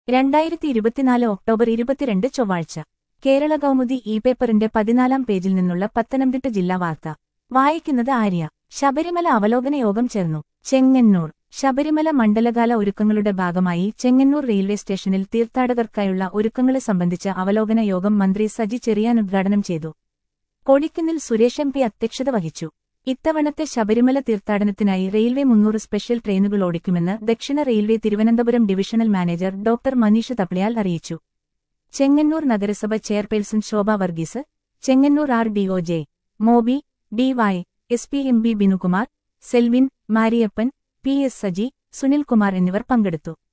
രണ്ടായിരത്തി ഇരുപത്തിനാല് ഒക്ടോബർ ഇരുപത്തിരണ്ട് ചൊവ്വാഴ്ച കേരള കൗമുദി ഇ പേപ്പറിന്റെ പതിനാലാം പേജിൽ നിന്നുള്ള പത്തനംതിട്ട ജില്ലാ വാർത്ത വായിക്കുന്നത് ആര്യ ശബരിമല അവലോകന യോഗം ചേർന്നു ചെങ്ങന്നൂർ ശബരിമല മണ്ഡലകാല ഒരുക്കങ്ങളുടെ ഭാഗമായി ചെങ്ങന്നൂർ റെയിൽവേ സ്റ്റേഷനിൽ തീർത്ഥാടകർക്കായുള്ള ഒരുക്കങ്ങളെ സംബന്ധിച്ച അവലോകന യോഗം മന്ത്രി സജി ചെറിയാൻ ഉദ്ഘാടനം ചെയ്തു കൊടിക്കുന്നിൽ സുരേഷ് എം പി അധ്യക്ഷത വഹിച്ചു ഇത്തവണത്തെ ശബരിമല തീർത്ഥാടനത്തിനായി റെയിൽവേ മുന്നൂറ് സ്പെഷ്യൽ ട്രെയിനുകൾ ഓടിക്കുമെന്ന് ദക്ഷിണ railway Thiruvananthapuram divisional manager doctor Manish Thapliyal അറിയിച്ചു ചെങ്ങന്നൂർ നഗരസഭ chairperson Shobha Varghese Chengannur R D O J Mobi D Y S P M B Binukumar Selvin Mariappan P S Saji Sunilkumar എന്നിവർ പങ്കെടുത്തു